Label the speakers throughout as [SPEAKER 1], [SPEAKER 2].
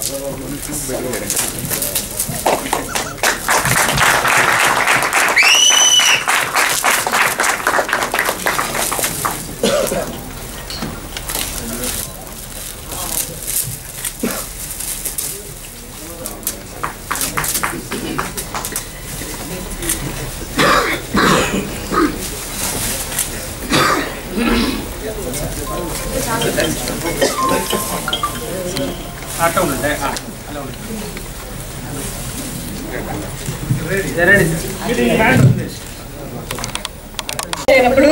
[SPEAKER 1] అట్లా ఉండండి ఆ, అలా ఉండండి
[SPEAKER 2] అయినప్పుడు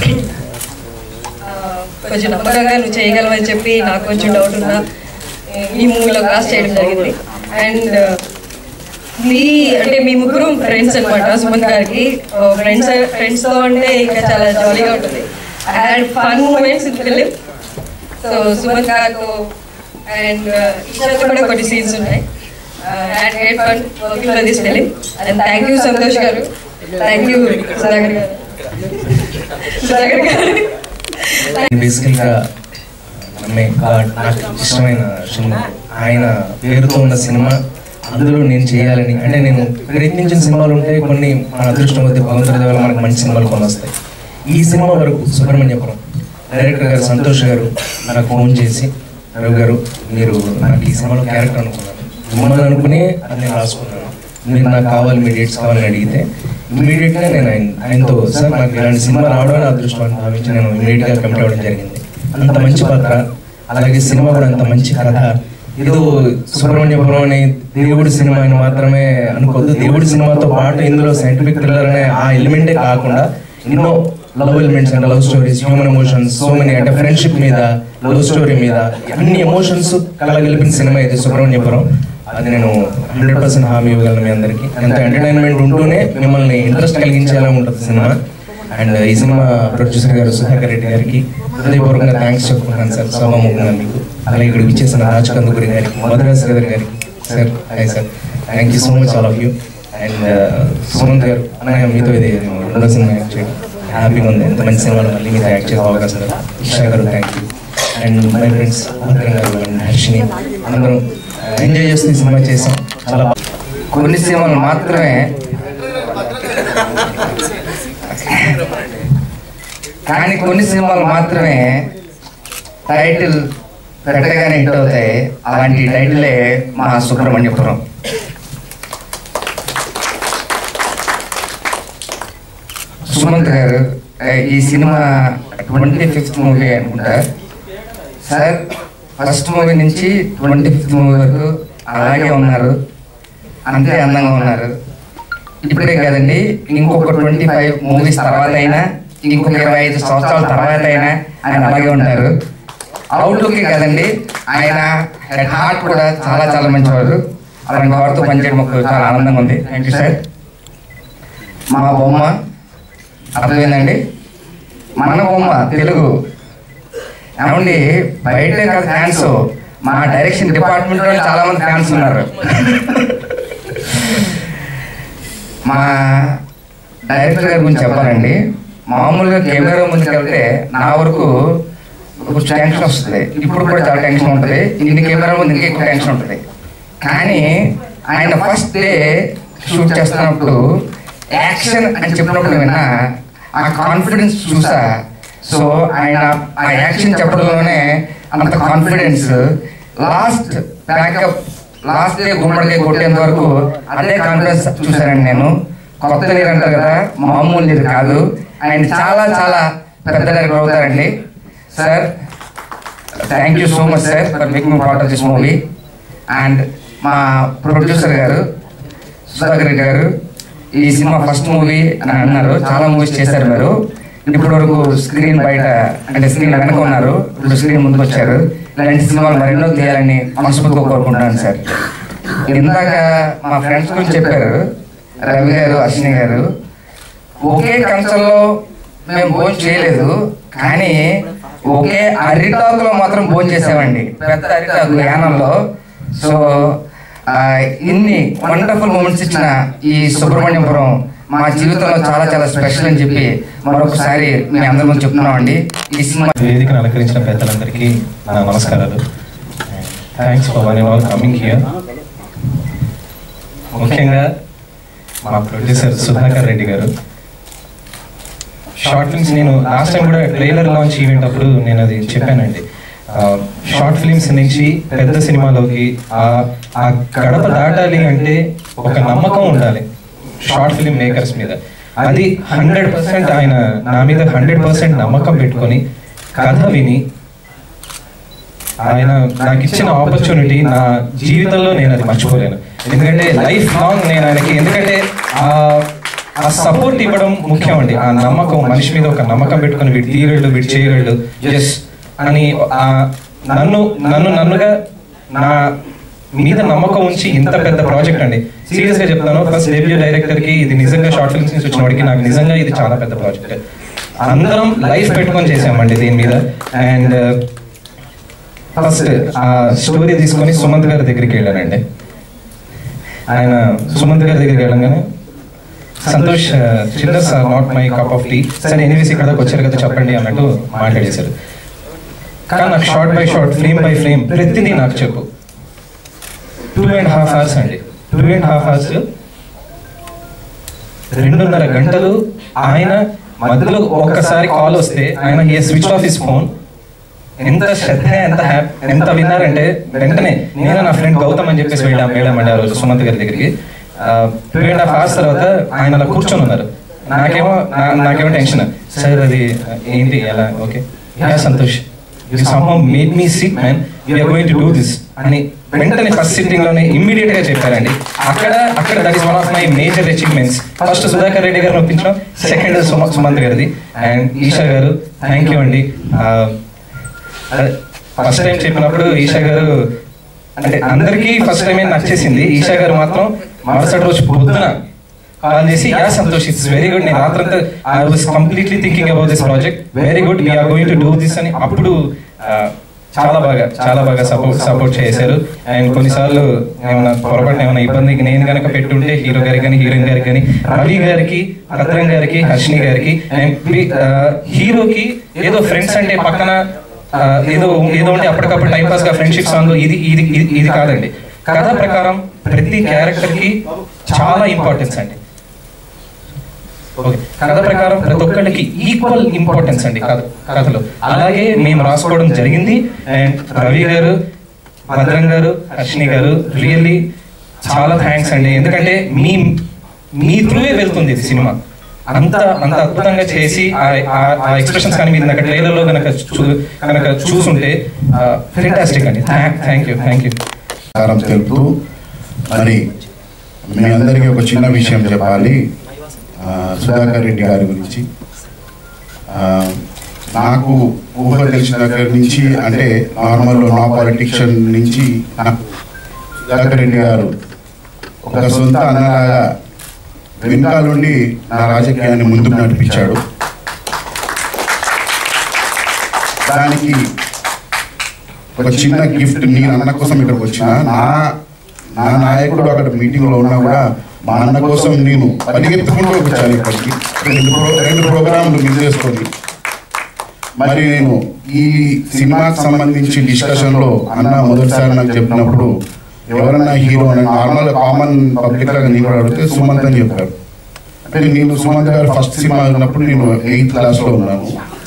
[SPEAKER 2] ఆ, కొంచెం నమ్మకంగా నువ్వు చేయగలవని చెప్పి నాకు కొంచెం డౌట్ ఉన్నా ఈ మూవీలో కాస్ట్ చేయడం జరిగింది అండ్ మీ అంటే మీ ముగ్గురు ఫ్రెండ్స్ అనమాట సుమన్ గారికి ఫ్రెండ్స్ ఫ్రెండ్స్తో అంటే ఇంకా చాలా జాలీగా ఉంటుంది and fun moments in film so Suman గారితో అండ్ ఈశ్వర్తో కూడా కొన్ని సీన్స్ ఉన్నాయి and great fun working for this film and thank you Santosh garu thank you Sudhakar గారు సుధాకర్ గారు
[SPEAKER 3] బేసికల్గా మే- గా- నాకు ఇష్టమైన సినిమా ఆయన పేరుతో ఉన్న సినిమా అందులో నేను చేయాలని అంటే నేను ప్రయత్నించిన సినిమాలు ఉంటాయి కొన్ని మన అదృష్టం కొద్ది భగవంతుడి వల్ల మనకు మంచి సినిమాలు కొన్ని వస్తాయి ఈ సినిమా వరకు సుబ్రహ్మణ్యపురం డైరెక్టర్ గారు సంతోష్ గారు నాకు ఫోన్ చేసి రవి గారు మీరు నాకు ఈ సినిమాలో క్యారెక్టర్ అనుకున్నాను మిమ్మల్ని అనుకుని అది నేను రాసుకున్నాను మీరు నాకు కావాలి మీ డేట్స్ కావాలని అడిగితే ఇమీడియట్గా నేను ఆయన ఆయనతో సార్ నాకు ఇలాంటి సినిమా రావడం నా అదృష్టం అని భావించి నేను ఇమీడియట్గా కమిట్ అవ్వడం జరిగింది అంత మంచి పాత్ర అలాగే సినిమా కూడా అంత మంచి కథ ఏదో సుబ్రహ్మణ్యపురం అనే దేవుడి సినిమా అని మాత్రమే అనుకోవద్దు దేవుడి సినిమాతో పాటు ఇందులో సైంటిఫిక్ థ్రిల్లర్ అనే ఆ ఎలిమెంటే కాకుండా ఎన్నో love elements and love stories human emotions so many అంటే ఫ్రెండ్షిప్ మీద లవ్ స్టోరీ మీద అన్ని ఎమోషన్స్ కలగలిపిన సినిమా ఇది సుబ్రహ్మణ్యపురం అది నేను హండ్రెడ్ పర్సెంట్ హామీ ఇవ్వగలను మీ అందరికీ ఎంత ఎంటర్టైన్మెంట్ ఉంటూనే మిమ్మల్ని ఇంట్రెస్ట్ కలిగించేలా ఉంటుంది సినిమా అండ్ ఈ సినిమా ప్రొడ్యూసర్ గారు సుధాకర్ రెడ్డి గారికి హృదయపూర్వకంగా థ్యాంక్స్ చెప్పుకుంటాను సార్ సభాముఖంగా మీకు అలాగే ఇక్కడ ఇచ్చేసిన రాజ్ కందుకూరి గారికి మధురా శ్రీధర్ గారికి sir hi sir thank you so much all of you and Sumanth garu అన్నయ్య మీతో ఇది రెండో సినిమా యాక్ట్ చేయడం హ్యాపీగా ఉంది ఎంత మంచి సినిమాలో మళ్ళీ మీతో యాక్ట్ చేసే అవకాశం ఉంది Isha garu thank you and my friends Bhadram garu and Harshini అందరం ఎంజాయ్ చేస్తూ ఈ సినిమా చేసాం చాలా బాగా
[SPEAKER 4] కొన్ని సినిమాలు మాత్రమే కానీ కొన్ని సినిమాలు మాత్రమే టైటిల్ పెట్టగానే హిట్ అవుతాయి అలాంటి టైటిలే మా సుబ్రహ్మణ్యపురం సుమంత్ గారు ఏ, ఈ సినిమా ట్వంటీ ఫిఫ్త్ మూవీ అనుకుంటా సార్ ఫస్ట్ మూవీ నుంచి ట్వంటీ ఫిఫ్త్ మూవీ వరకు అలాగే ఉన్నారు అంతే అందంగా ఉన్నారు ఇప్పుడే కదండి ఇంకొక ట్వంటీ ఫైవ్ మూవీస్ తర్వాత అయినా ఇంకొక ఇరవై ఐదు సంవత్సరాల తర్వాత అయినా ఆయన అలాగే ఉంటారు అవుట్లుక్ కదండి ఆయన హెడ్ హార్ట్ కూడా చాలా చాలా మంచివారు అలాంటి వారితో పనిచేయడం మాకు చాలా ఆనందంగా ఉంది థ్యాంక్ యూ సార్ మా బొమ్మ అర్థమైందండి మన బొమ్మ తెలుగు ఏమండి బయటే కాదు ఫ్యాన్స్ మా డైరెక్షన్ డిపార్ట్మెంట్లో చాలా మంది ఫ్యాన్స్ ఉన్నారు మా డైరెక్టర్ గారి గురించి చెప్పాలండి మామూలుగా కెమెరా ముందుకు వెళ్తే నా వరకు కొంచెం టెన్షన్ వస్తుంది ఇప్పుడు కూడా చాలా టెన్షన్ ఉంటుంది ఇన్ని కెమెరా ముందు ఇంకా ఎక్కువ టెన్షన్ ఉంటుంది కానీ ఆయన ఫస్ట్ డే షూట్ చేస్తున్నప్పుడు యాక్షన్ అని చెప్పినప్పుడు విన్నా ఆ కాన్ఫిడెన్స్ చూసా సో ఆయన ఆ యాక్షన్ చెప్పడంలోనే అంత confidence last backup last day గుమ్మడికాయ కొట్టేంత వరకు అదే కాన్ఫిడెన్స్ చూశానండి నేను కొత్త నీరు అంటారు కదా మామూలు నీరు కాదు ఆయన చాలా చాలా పెద్ద డైరెక్టర్ అవుతారండి sir thank you so much sir for making part of this movie and మా ప్రొడ్యూసర్ గారు సుధాకర్ రెడ్డి గారు ఈ సినిమా ఫస్ట్ మూవీ అని అన్నారు చాలా మూవీస్ చేశారు మీరు ఇప్పటి వరకు స్క్రీన్ బయట అంటే స్క్రీన్ వెనక ఉన్నారు ఇప్పుడు స్క్రీన్ ముందుకు వచ్చారు ఇలాంటి సినిమాలు మరెన్నో తీయాలని మనస్ఫూర్తిగా కోరుకుంటున్నాను సార్ ఇందాక మా ఫ్రెండ్స్ గురించి చెప్పారు రవి గారు అశ్విని గారు ఒకే కంచంలో మేము భోజనం చేయలేదు కానీ ఒకే అరిటాకులో మాత్రం భోజనం చేసామండి పెద్ద అరిటాకు యానంలో సో ఆ, ఇన్ని వండర్ఫుల్ మూమెంట్స్ ఇచ్చిన ఈ సుబ్రహ్మణ్యపురం మా జీవితంలో చాలా చాలా స్పెషల్ అని చెప్పి మరొకసారి మీ అందరి ముందు చెప్తున్నామండి ఈ సినిమా
[SPEAKER 3] వేదికను అలంకరించిన పెద్దలందరికీ నా నమస్కారాలు thanks for one and all coming here ముఖ్యంగా మా producer Sudhakar Reddy garu short films నేను లాస్ట్ టైం కూడా ట్రైలర్ లాంచ్ ఈవెంట్ అప్పుడు నేను అది చెప్పానండి షార్ట్ ఫిల్మ్స్ నుంచి పెద్ద సినిమాలోకి ఆ ఆ గడప దాటాలి అంటే ఒక నమ్మకం ఉండాలి షార్ట్ ఫిల్మ్ మేకర్స్ మీద అది హండ్రెడ్ పర్సెంట్ ఆయన నా మీద హండ్రెడ్ పర్సెంట్ నమ్మకం పెట్టుకొని కథ విని ఆయన నాకు ఇచ్చిన ఆపర్చునిటీ నా జీవితంలో నేను అది మర్చిపోలేను ఎందుకంటే లైఫ్ లాంగ్ నేను ఆయనకి ఎందుకంటే ఆ ఆ సపోర్ట్ ఇవ్వడం ముఖ్యం అండి ఆ నమ్మకం మనిషి మీద ఒక నమ్మకం పెట్టుకొని వీడు తీయగలడు వీడు చేయగలడు ఎస్ అని ఆ నన్ను నన్ను నన్నుగా నా మీద నమ్మకం ఉంచి ఇంత పెద్ద ప్రాజెక్ట్ అండి సీరియస్ గా చెప్తాను ఫస్ట్ డెబ్యూ డైరెక్టర్ కి ఇది నిజంగా షార్ట్ ఫిల్మ్స్ నుంచి వచ్చిన వాడికి నాకు నిజంగా ఇది చాలా పెద్ద ప్రాజెక్ట్ అందరం లైఫ్ పెట్టుకొని చేసామండి దీని మీద అండ్ ఫస్ట్ ఆ స్టోరీ తీసుకొని సుమంత్ గారి దగ్గరికి వెళ్ళానండి ఆయన సుమంత్ గారి దగ్గరికి వెళ్ళగానే Santosh chillers are not my cup of tea సరే ఎనీవేస్ ఇక్కడ దాకా వచ్చారు కదా చెప్పండి అన్నట్టు మాట్లాడేశారు కానీ నాకు shot by shot frame by frame ప్రతిదీ నాకు చెప్పు టూ అండ్ హాఫ్ అవర్స్ అండి టూ అండ్ హాఫ్ అవర్స్ రెండున్నర గంటలు ఆయన మధ్యలో ఒక్కసారి కాల్ వస్తే ఆయన he switch off his phone ఎంత శ్రద్ధ ఎంత హ్యాపీ ఎంత విన్నారంటే వెంటనే నేను నా ఫ్రెండ్ గౌతమ్ అని చెప్పేసి వెళ్ళాం వెళ్ళామండి ఆ రోజు సుమంత్ గారి దగ్గరికి టూ అండ్ హాఫ్ అవర్స్ తర్వాత ఆయన అలా కూర్చొని ఉన్నారు నాకేమో నా- నాకేమో టెన్షన్ సార్ అది ఏంటి ఎలా okay yeah Santosh you somehow made me sick man we're going to do this అని వెంటనే ఫస్ట్ సిట్టింగ్ లోనే ఇమ్మీడియట్ గా చెప్పారండి అక్కడ అక్కడ that is one of my major achievements first Sudhakar Reddy గారిని ఒప్పించడం సెకండ్ సుమంత్ గారిది and Isha garu thank you అండి ఫస్ట్ టైం చెప్పినప్పుడు ఈషా గారు అంటే అందరికీ ఫస్ట్ టైం నచ్చేసింది ఈషా గారు మాత్రం మరుసటి రోజు పొద్దున కాల్ చేసి yeah Santosh it's very good నేను రాత్రంతా I was completely thinking about this project very good we're going to do this అని అప్పుడు ఆ, చాలా బాగా చాలా బాగా సపోర్ట్ సపోర్ట్ చేశారు అండ్ కొన్నిసార్లు ఏమైనా పొరపాటున ఏమైనా ఇబ్బందికి నేను కనుక పెట్టుంటే హీరో గారికి కానీ హీరోయిన్ గారికి కానీ రవి గారికి భద్రం గారికి హర్షిని గారికి అండ్ హీరోకి ఏదో ఫ్రెండ్స్ అంటే పక్కన ఆ, ఏదో ఏదో ఉంటే అప్పటికప్పుడు టైం పాస్ గా ఫ్రెండ్షిప్ సాంగ్ ఇది ఇది ఇది- ఇది కాదండి కథ ప్రకారం ప్రతి క్యారెక్టర్ కి చాలా ఇంపార్టెన్స్ అండి ఓకే కథ ప్రకారం ప్రతి ఒక్కళ్ళకి ఈక్వల్ ఇంపార్టెన్స్ అండి కథ కథలో అలాగే మేము రాసుకోవడం జరిగింది అండ్ రవి గారు భద్రం గారు హర్షిని గారు రియల్లీ చాలా థ్యాంక్స్ అండి ఎందుకంటే మీ మీ త్రూవే వెళ్తుంది ఇది సినిమా అంత అంత అద్భుతంగా చేసి ఆ- ఆ- ఆ ఎక్స్ప్రెషన్స్ కానీ మీరు నాకు ట్రైలర్ లో కనుక చూ కనుక చూసుంటే ఫెంటాస్టిక్ అండి థ్యాంక్ యూ థ్యాంక్ యూ
[SPEAKER 5] నమస్కారం తెలుపుతూ మరి మీ అందరికీ ఒక చిన్న విషయం చెప్పాలి ఆ, సుధాకర్ రెడ్డి గారి గురించి ఆ, నాకు ఊహ తెలిసిన దగ్గర నుంచి అంటే నార్మల్ నా పాలిటిక్షన్ నుంచి నాకు సుధాకర్ రెడ్డి గారు ఒక సొంత అన్నలాగా వెనకాలండి నా రాజకీయాన్ని ముందుకు నడిపించాడు దానికి ఒక చిన్న గిఫ్ట్ నేను అన్న కోసం ఇక్కడికి వచ్చిన నా నా నాయకుడు అక్కడ మీటింగ్ లో ఉన్నా కూడా మా అన్న కోసం నేను పరిగెత్తుకుంటూ వచ్చాను ఇక్కడికి రెండు ప్రో- రెండు ప్రోగ్రాంలు మిస్ చేసుకొని మరి నేను ఈ సినిమాకి సంబంధించి డిస్కషన్ లో అన్న మొదటిసారి నాకు చెప్పినప్పుడు ఎవరన్నా హీరో అని నార్మల్ కామన్ పబ్లిక్ లాగా నేను కూడా అడిగితే సుమంత్ అని చెప్పారు అంటే నేను సుమంత్ గారు ఫస్ట్ సినిమా ఉన్నప్పుడు నేను ఎయిత్ క్లాస్ లో ఉన్నాను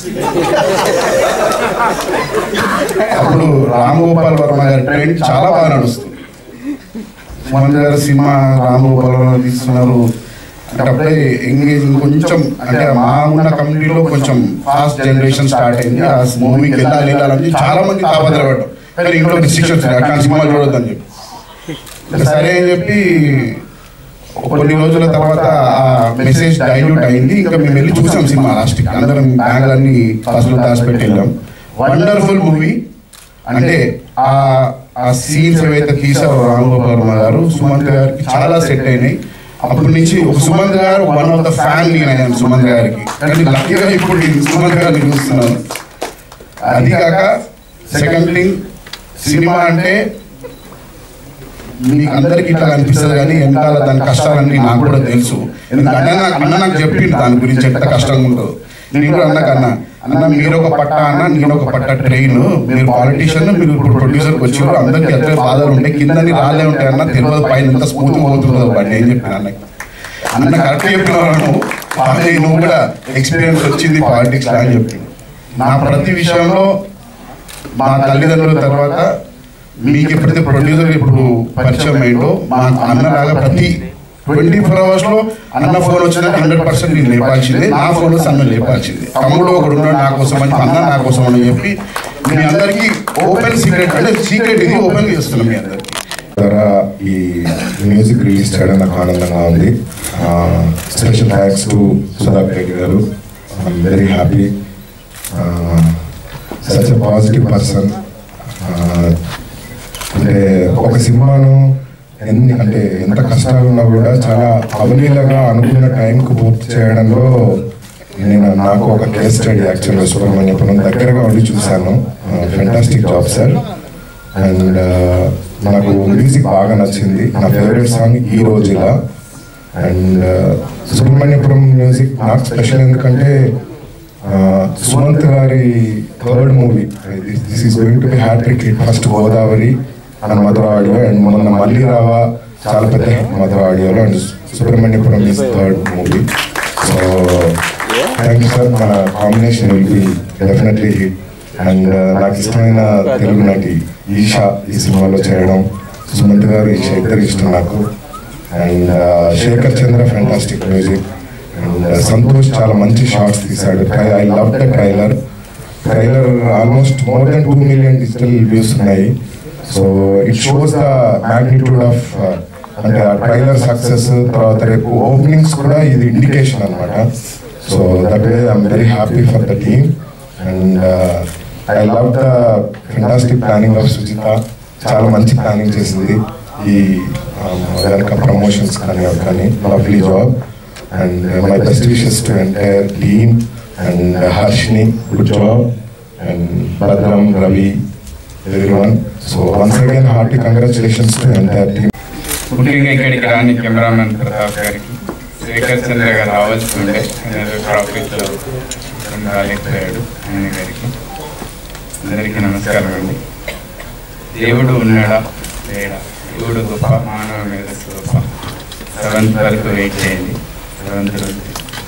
[SPEAKER 5] అప్పుడు రామగోపాల్ వర్మ గారి ట్రెండ్ చాలా బాగా నడుస్తుంది సుమంత్ గారి సినిమా రామగోపాల్ వర్మ తీస్తున్నారు అంటే అప్పుడే ఎంగేజింగ్ కొంచెం అంటే మా ఉన్న కమ్యూనిటీలో కొంచెం ఫాస్ట్ జనరేషన్ స్టార్ట్ అయింది ఆ మూవీకి వెళ్ళాలి వెళ్ళాలని చాలా మంది తాపత్రపడ్డారు కానీ ఇంట్లో రిస్ట్రిక్షన్స్ అట్లాంటి సినిమాలు చూడొద్దని చెప్పి ఇంకా సరే అని చెప్పి కొన్ని రోజుల తర్వాత ఆ మెసేజ్ డైల్యూట్ అయింది ఇంకా మేము వెళ్ళి చూసాం సినిమా లాస్ట్ కి అందరం బ్యాగ్లన్నీ ఫస్ట్ దాచిపెట్టి వెళ్ళాం వండర్ఫుల్ మూవీ అంటే ఆ ఆ సీన్స్ ఏవైతే తీసారో రామ్ గోపాల్ వర్మ గారు సుమంత్ గారికి చాలా సెట్ అయినాయి అప్పటి నుంచి ఒక సుమంత్ గారు వన్ ఆఫ్ ద ఫ్యామిలీ అయ్యాను సుమంత్ గారికి కానీ లక్కీగా ఇప్పుడు నేను సుమంత్ గారిని చూస్తున్నాను అది కాక సెకండ్ థింగ్ సినిమా అంటే మీకు అందరికి ఇట్లా అనిపిస్తుంది కానీ వెనకాల దాని కష్టాలన్నీ నాకు కూడా తెలుసు ఎందుకంటే అన్న నాకు అన్న నాకు చెప్పిండు దాని గురించి ఎంత కష్టంగా ఉంటుందో నేను కూడా అన్న కన్నా అన్న మీరు ఒక పట్ట అన్న నేను ఒక పట్ట ట్రైన్ మీరు పాలిటీషియన్ మీరు ఇప్పుడు ప్రొడ్యూసర్కి వచ్చారు అందరికి ఎంత బాధలు ఉంటాయి కిందని రాళ్ళే ఉంటాయి అన్న తెలియదు పైన ఎంత స్మూత్ పోతుందో బండి ఏం చెప్పిన అన్నకి అన్న కరెక్ట్ చెప్పినాను బాగా నువ్వు కూడా ఎక్స్పీరియన్స్ వచ్చింది పాలిటిక్స్ అని చెప్పి నా ప్రతి విషయంలో మా తల్లిదండ్రుల తర్వాత మీకు ఎప్పుడైతే ప్రొడ్యూసర్ ఇప్పుడు పరిచయం అయిందో మా అన్నలాగా ప్రతి ట్వంటీ ఫోర్ అవర్స్ లో అన్న ఫోన్ వచ్చినా హండ్రెడ్ పర్సెంట్ నేను లేపాల్సిందే నా ఫోన్ వస్తే అన్న లేపాల్సిందే తమ్ముడు ఒకడు ఉన్నాడు నా కోసం అని అన్న నా కోసం అని చెప్పి మీ అందరికీ ఓపెన్ సీక్రెట్ అంటే సీక్రెట్ ఇది ఓపెన్ చేస్తున్నాం మీ అందరికీ
[SPEAKER 6] ద్వారా ఈ మ్యూజిక్ రిలీజ్ చేయడం నాకు ఆనందంగా ఉంది special thanks to Sudhakar Reddy garu I'm very happy such a positive person అంటే ఒక సినిమాను ఎన్ని అంటే ఎంత కష్టాలు ఉన్నా కూడా చాలా అవలీలగా అనుకున్న టైంకు పూర్తి చేయడంలో నేను నాకు ఒక కేస్ స్టడీ యాక్చువల్గా సుబ్రహ్మణ్యపురం దగ్గరగా ఉండి చూశాను ఫెంటాస్టిక్ జాబ్ సార్ అండ్ నాకు మ్యూజిక్ బాగా నచ్చింది నా ఫేవరెట్ సాంగ్ ఈ రోజులా అండ్ సుబ్రహ్మణ్యపురం మ్యూజిక్ నాకు స్పెషల్ ఎందుకంటే uh, సుమంత్ గారి third movie this is going to be hattrick hit first Godavari and Madhura audio and మొన్న మళ్ళీ రావా చాలా పెద్ద హిట్ మధుర ఆడియోలో and Subrahmanyapuram is third movie so thank you sir మన combination will be definitely hit and నాకు ఇష్టమైన తెలుగు నటి ఈషా ఈ సినిమాలో చేయడం సుమంత్ గారు ఈషా ఇద్దరు ఇష్టం నాకు and Shekhar Chandra fantastic music and Santosh చాలా మంచి షార్ట్స్ తీశాడు I love the trailer trailer almost more than two million digital views ఉన్నాయి so it shows the magnitude of అంటే ఆ ట్రైలర్ సక్సెస్ తర్వాత రేపు ఓపెనింగ్స్ కూడా ఇది ఇండికేషన్ అనమాట so that way I'm very happy for the team and I love the fantastic planning of Sujitha చాలా మంచి ప్లానింగ్ చేసింది ఈ వెనక ప్రమోషన్స్ కానీ అవి కానీ lovely job and my best wishes to entire team and Harshini good job and Bhadram Ravi everyone so once again hearty congratulations to entire team
[SPEAKER 1] ముఖ్యంగా ఇక్కడికి రాని కెమెరామెన్ ప్రతాప్ గారికి శేఖర్ చంద్ర గారు రావాల్సి ఉండే ట్రాఫిక్లో రాలేకపోయాడు ఆయన గారికి అందరికీ నమస్కారం అండి దేవుడు ఉన్నాడా లేడా దేవుడు గొప్ప మానవ మేధస్సు గొప్ప సెవెంత్ వరకు వెయిట్ చేయండి సెవెంత్ రోజు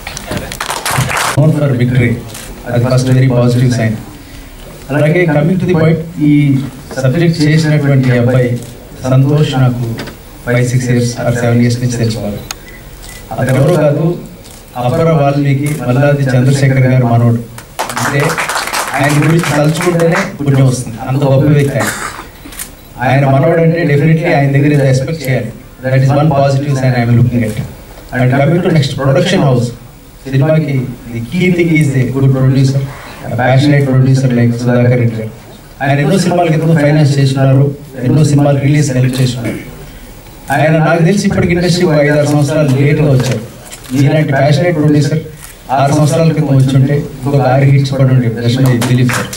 [SPEAKER 3] నోన్ ఫర్ విక్టరీ అది ఫస్ట్ వెరీ పాజిటివ్ సైన్ అలాగే కమింగ్ టు ది పాయింట్ ఈ సబ్జెక్ట్ చేసినటువంటి అబ్బాయి సంతోష్ నాకు five six years or seven years నుంచి తెలుసుకోవాలి అతను ఎవరో కాదు అపర వాల్మీకి మల్లాది చంద్రశేఖర్ గారు మనోడు అంటే ఆయన గురించి తలుచుకుంటేనే పుణ్యం వస్తుంది అంత గొప్ప వ్యక్తి ఆయన ఆయన మనోడు అంటే డెఫినెట్లీ ఆయన దగ్గర రెస్పెక్ట్ చేయాలి that is one positive sign I'm looking at and coming to next production house సినిమాకి the key thing is a good producer passionate producer like Sudhakar Reddy garu ఆయన ఎన్నో సినిమాలకి ఎంతో ఫైనాన్స్ చేస్తున్నారు ఎన్నో సినిమాలు రిలీజ్ హెల్ప్ చేస్తున్నారు ఆయన నాకు తెలిసి ఇప్పటికి ఇండస్ట్రీ ఐదు ఆరు సంవత్సరాలు లేట్గా వచ్చారు ఇలాంటి ప్యాషనేట్ ప్రొడ్యూసర్ ఆరు సంవత్సరాల క్రితం వచ్చి ఉంటే ఇంకొక ఆరు హిట్స్ పడి ఉండే దర్శనం దిలీప్ సార్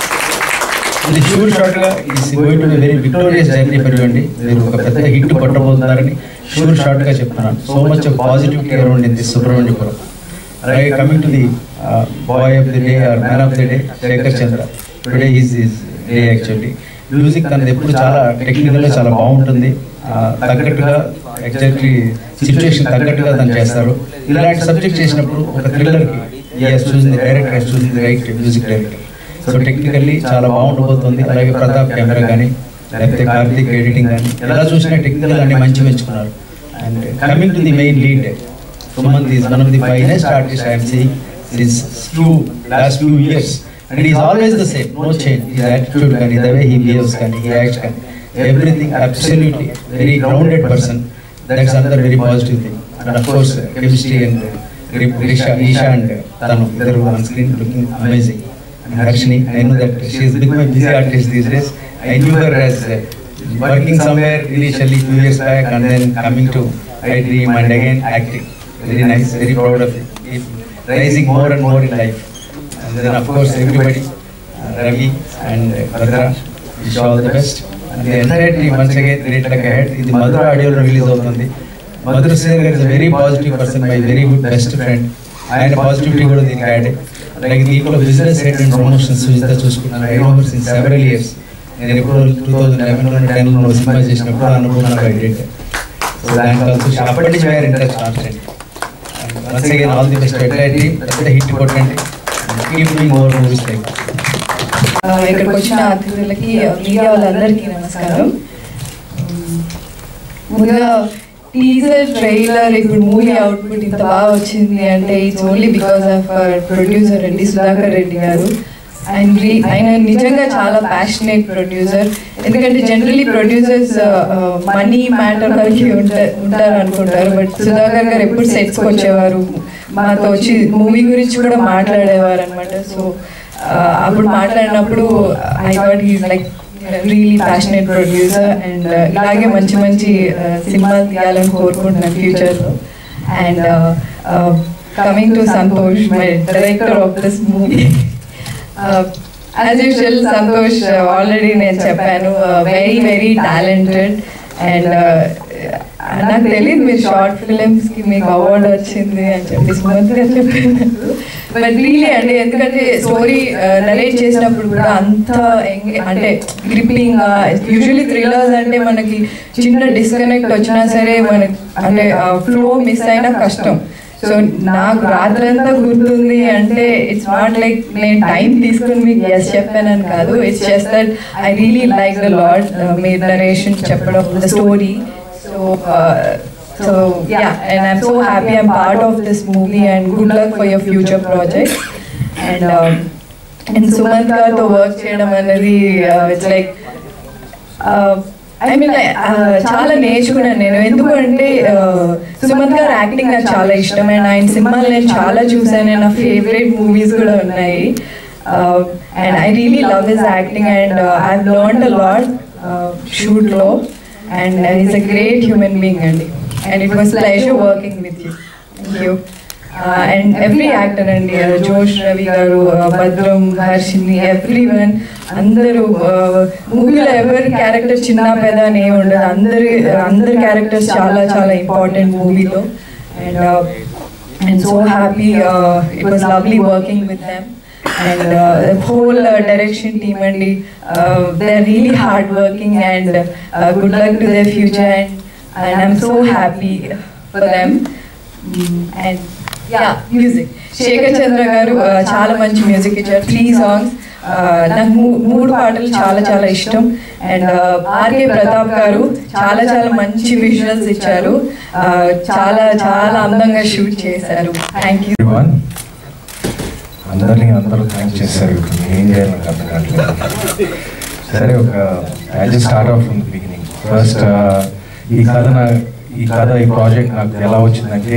[SPEAKER 3] ఇది షూర్ షార్ట్ గా ఈ going to very victorious journey పెరిగండి మీరు ఒక పెద్ద హిట్ కొట్టబోతున్నారని షూర్ షార్ట్ గా చెప్తున్నాను so much positivity around in the Subrahmanyapuram అలాగే coming to the boy of the day or man of the day Shekhar Chandra today is is day actually music తనది ఎప్పుడు చాలా టెక్నికల్గా చాలా బాగుంటుంది ఆ, తగ్గట్టుగా ఎగ్జాక్ట్లీ సిచ్యువేషన్ తగ్గట్టుగా తను చేస్తారు ఇలాంటి సబ్జెక్ట్ చేసినప్పుడు ఒక థ్రిల్లర్కి ఎస్ చూసింది డైరెక్టర్ ఎస్ చూసింది right music director so technically చాలా బాగుండబోతుంది అలాగే ప్రతాప్ కెమెరా కానీ లేకపోతే కార్తీక్ ఎడిటింగ్ కానీ ఎలా చూసినా టెక్నికల్ అన్ని మంచి మెచ్చుకున్నారు and coming to the main lead Sumanth is one of the finest artist I'm seeing his few last few years and is always the same no change his attitude కానీ the way he behaves కానీ he acts కానీ everything absolutely very grounded person that's another very positive thing and of course chemistry and Esha Esha and తను ఇద్దరు on screen looking amazing and Harshini, I know that she has become a busy artist these days. I knew her as uh, working somewhere initially two years back and then coming to I Dream and again acting. Very nice, very proud of you. Keep rising more and more in life. And then of course everybody, uh, Ravi and uh, Bhadra, wish you all the best. And the entire team once again great luck ahead. ఇది మధుర ఆడియోలో release అవుతుంది Madhura Sridhar garu is very positive person my very good best friend ఆయన positivity కూడా దీనికి add like దీంట్లో business head and promotion Sujitha చూసుకున్నాను I overs in several years నేను ఎప్పుడు టూ థౌజండ్ లెవెన్లో టెన్లో సినిమా చేసినప్పుడు అనుకున్నాను ఐ డెడ్ సో దానికి ఆల్సో అప్పటి నుంచి వేరే interest start once again all the best ఎట్లయితే పెద్ద హిట్ కొట్టండి keep doing more movies like
[SPEAKER 2] ఆ, ఇక్కడికి వచ్చిన అతిథులకి మీడియా వాళ్ళందరికీ నమస్కారం ముందుగా టీజర్ ట్రైలర్ ఇప్పుడు మూవీ అవుట్పుట్ ఇంత బాగా వచ్చింది అంటే it's only because of producer Reddy Sudhakar Reddy garu and ఆయన నిజంగా చాలా ప్యాషనేట్ ప్రొడ్యూసర్ ఎందుకంటే జనరలీ ప్రొడ్యూసర్స్ మనీ మ్యాటర్ వరకు ఉంటారు ఉంటారు అనుకుంటారు బట్ సుధాకర్ గారు ఎప్పుడు సెట్స్కి వచ్చేవారు మాతో వచ్చి మూవీ గురించి కూడా మాట్లాడేవారు అనమాట సో అప్పుడు మాట్లాడినప్పుడు I thought he's like really passionate producer and ఇలాగే మంచి మంచి uh, సినిమాలు తీయాలని కోరుకుంటున్నాను ఫ్యూచర్లో and coming to Santosh my director of this movie as usual Santosh already నేను చెప్పాను వెరీ వెరీ టాలెంటెడ్ అండ్ నాకు తెలియదు మీరు షార్ట్ ఫిలిమ్స్ కి మీకు అవార్డు వచ్చింది అని చెప్పి స్మూత్ గా చెప్పినట్టు బట్ రియలీ అండి ఎందుకంటే స్టోరీ నరేట్ చేసినప్పుడు కూడా అంత ఎంగే- అంటే గ్రిప్పింగ్ యూజువలీ థ్రిల్లర్స్ అంటే మనకి చిన్న డిస్కనెక్ట్ వచ్చినా సరే మనకి అంటే ఫ్లో మిస్ అయినా కష్టం సో నాకు రాత్రంతా గుర్తుంది అంటే ఇట్స్ నాట్ లైక్ నేను టైం తీసుకుని మీకు ఎస్ చెప్పానని కాదు it's just that I really like the lad me narration చెప్పడం the story so so yeah and I'm so happy I'm part of this movie and good luck for your future project and and Sumanth గారితో work చేయడం అనేది it's like I mean చాలా నేర్చుకున్నాను నేను ఎందుకంటే సుమంత్ గారు acting నాకు చాలా ఇష్టం అండ్ ఆయన సినిమాలు నేను చాలా చూసాను నా ఫేవరెట్ మూవీస్ కూడా ఉన్నాయి and I really love his acting and I learn a lot షూట్లో and is a great human being అండి and it was pleasure working with you thank you and every actor అండి uh, జోష్ రవి గారు uh, భద్రం Harshini every one అందరూ మూవీలో ఎవరి character చిన్న పెద్ద అని ఏమి ఉండదు అందరి అందరి క్యారెక్టర్స్ చాలా చాలా ఇంపార్టెంట్ మూవీలో and and so happy it was lovely working with them and whole direction team అండి they are really hard working and good luck to the future and and I'm so happy for them and yeah music Shekhar Chandra garu uh, చాలా మంచి music ఇచ్చారు three songs నాకు మూ- మూడు పాటలు చాలా చాలా ఇష్టం అండ్ ఆర్కే ప్రతాప్ గారు చాలా చాలా మంచి విజువల్స్ ఇచ్చారు Uh, చాలా చాలా అందంగా షూట్ చేశారు థ్యాంక్ యూ
[SPEAKER 6] everyone. అందరినీ అందరూ థ్యాంక్ చేశారు ఇప్పుడు నేను ఏం చేయాలి నాకు అర్థం కావట్లేదు సరే ఒక as start of from the beginning first ఈ కథ నా ఈ కథ ఈ ప్రాజెక్ట్ నాకు ఎలా వచ్చిందంటే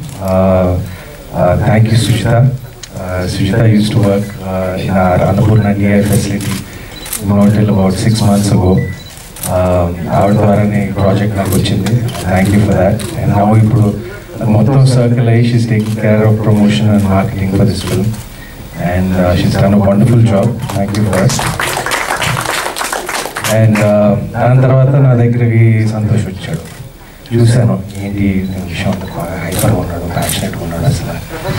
[SPEAKER 6] thank you Sujitha Sujitha use to work in or Annapurna DI facility motel about six months ago ఆవిడ ద్వారానే ఈ ప్రాజెక్ట్ నాకు వచ్చింది thank you for that and నా ఇప్పుడు మొత్తం సర్కిల్ అయ్యి she's taking care of promotion and marketing for this film and she's done a wonderful job thank you for and దాని తర్వాత నా దగ్గరికి సంతోష్ వచ్చాడు చూశాను ఏంటి విషయం అంత బాగా హైపర్గా ఉన్నాడు ప్యాషనెట్గా ఉన్నాడు అసలు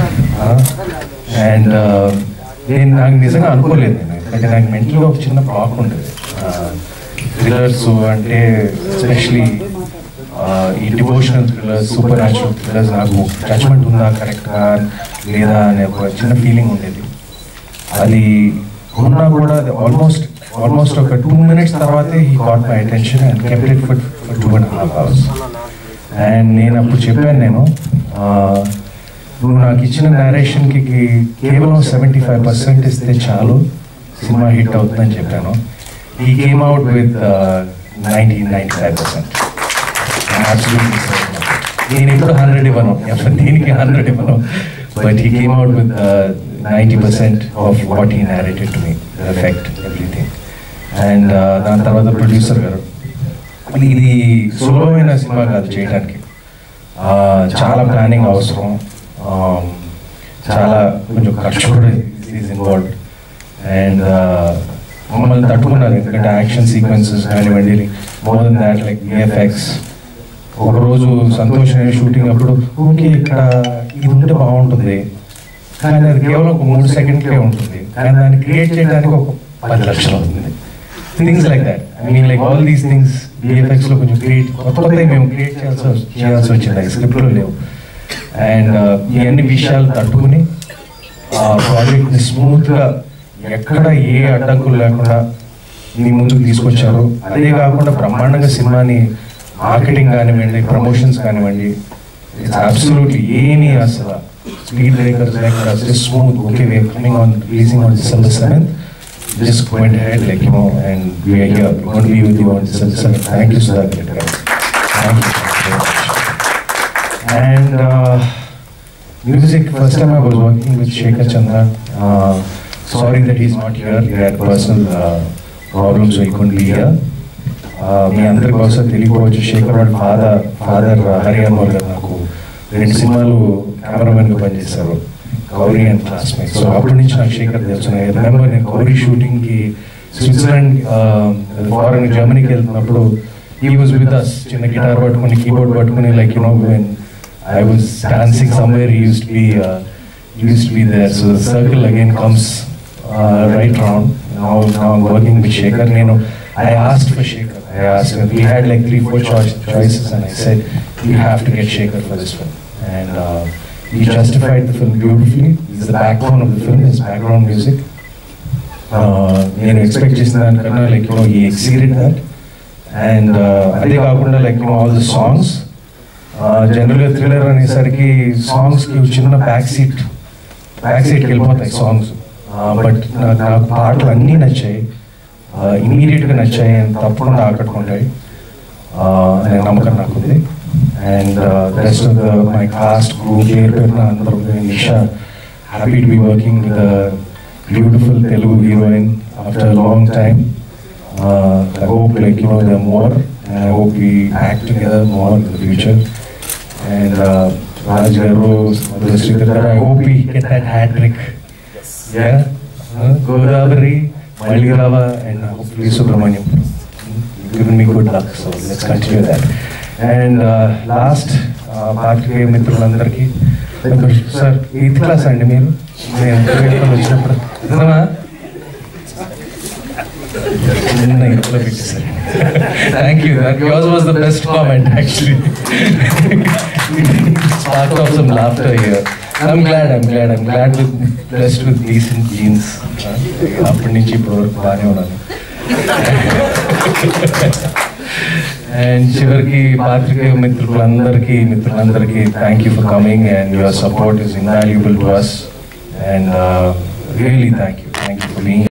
[SPEAKER 6] అండ్ నేను నాకు నిజంగా అనుకోలేదు నేను ఎందుకంటే నాకు మెంటల్గా ఒక చిన్న బ్లాక్ ఉండేది థ్రిల్లర్స్ అంటే ఎస్పెషలీ ఈ devotional thrillers super natural thrillers నాకు జడ్జ్మెంట్ ఉందా కరెక్ట్గా లేదా అనే ఒక చిన్న ఫీలింగ్ ఉండేది అది ఉన్నా కూడా అది ఆల్మోస్ట్ ఆల్మోస్ట్ ఒక టూ మినిట్స్ తర్వాతే he got my attention and kept it for for two and half hours and నేను అప్పుడు చెప్పాను నేను ఆ, నువ్వు నాకు ఇచ్చిన నేరేషన్కి కేవలం సెవెంటీ ఫైవ్ పర్సెంట్ ఇస్తే చాలు సినిమా హిట్ అవుతుందని చెప్పాను ఈ came out with ninety ninety five percent నేను ఇప్పుడు హండ్రెడ్ ఇవ్వను అసలు దీనికి హండ్రెడ్ ఇవ్వను but he came out with ninety percent of what he narrated to me effect everything and దాని తర్వాత ప్రొడ్యూసర్ గారు ఇది ఇది సులభమైన సినిమా కాదు చేయడానికి ఆ, చాలా ప్లానింగ్ అవసరం Um, చాలా కొంచెం ఖర్చు కూడా ఈజ్ ఇన్వాల్వ్డ్ అండ్ మమ్మల్ని తట్టుకున్నారు ఎందుకంటే యాక్షన్ సీక్వెన్సెస్ కానివ్వండి more than that like VFX ఒకరోజు సంతోష్ షూటింగ్ అప్పుడు ఓకే ఇక్కడ ఇది ఉంటే బాగుంటుంది
[SPEAKER 3] కానీ అది కేవలం ఒక మూడు సెకండ్కే ఉంటుంది కానీ దాన్ని క్రియేట్ చేయడానికి ఒక పది లక్షలు అవుతుంది things like that I mean like all these things VFX లో కొంచెం క్రియేట్ కొత్త కొత్త మేము క్రియేట్ చేయాల్సి వస్- చేయాల్సి వచ్చింది స్క్రిప్ట్ లో లేవు అండ్ ఈ అన్ని విషయాలు తట్టుకుని ఆ ప్రాజెక్ట్ ని స్మూత్ గా ఎక్కడ ఏ అడ్డంకులు లేకుండా మీ ముందుకు తీసుకొచ్చారు అదే కాకుండా బ్రహ్మాండంగా సినిమాని మార్కెటింగ్ కానివ్వండి ప్రమోషన్స్ కానివ్వండి ఇట్స్ అబ్సల్యూట్లీ ఏమీ అసలు స్పీడ్ బ్రేకర్స్ లేకుండా just smooth okay where coming on releasing on December seventh just went ahead like you know and we are here we're going to be with you on December 7th. Thank you Sudhakar guys. Thank you very much. And uh, music first time I was working with Shekhar Chandra. Uh, sorry that he's not here. He had personal uh, problems so he couldn't be here. Uh, మీ అందరికి బహుశా తెలియకపోవచ్చు శేఖర్ వాడి father father Hari Anwar గారు నాకు రెండు సినిమాలు కెమెరామెన్గా పనిచేశారు గౌరీ అండ్ క్లాస్మేట్ సో అప్పటి నుంచి నాకు శేఖర్ తెలుసు నేను రిమెంబర్ నేను గౌరీ షూటింగ్కి స్విట్జర్లాండ్ ఫారెన్ జర్మనీకి వెళ్తున్నప్పుడు ఈ వాజ్ విత్ అస్ చిన్న గిటార్ పట్టుకుని కీబోర్డ్ పట్టుకుని like you know when I was dancing somewhere use to be use to be there so circle again comes right round now now working with Shekhar నేను I asked for Shekhar. I asked him. We had like three, four choice, choices, and I said, "You have to get Shekhar for this film." And uh, he justified the film beautifully. He's the backbone of the film. His background music. Uh, నేను expect చేసిన దానికన్నా like you know ఈ exceeded that and అదే కాకుండా like you know all the songs జనరల్గా thriller అనేసరికి సాంగ్స్కి చిన్న బ్యాక్ సీట్ బ్యాక్ సీట్కి వెళ్ళిపోతాయి సాంగ్స్ బట్ నాకు పాటలు అన్నీ నచ్చాయి ఇమీడియట్గా నచ్చాయి అండ్ తప్పకుండా ఆకట్టుకుంటాయి అనే నమ్మకం నాకు ఉంది and rest of the my cast group పేరు పేరున అందరూ Nisha happy to be working with beautiful Telugu heroine after long time I hope like you know the more and I hope we act together more in the future and Raj garu Sridhar garu I hope we get that hat trick Yeah, uh, Godavari, Malirava, and hopefully Subramaniam. You've given me good luck, so let's continue that. And uh, last, uh, పాత్రికేయ మిత్రులందరికీ sir eighth class అండి మీరు నేను ఇంటర్వ్యూలో వచ్చినప్పుడు నిజమా నిన్న ఇంట్లో పెట్టేశారు thank you yours was the best comment actually sparked off some laughter here. I'm glad, I'm glad, I'm glad with blessed with decent genes. అప్పటి నుంచి ఇప్పుడు వరకు బాగానే ఉన్నాను అండ్ చివరికి పాత్రికేయ మిత్రులందరికీ మిత్రులందరికీ thank you for coming and your support is invaluable to us and really thank you thank you for being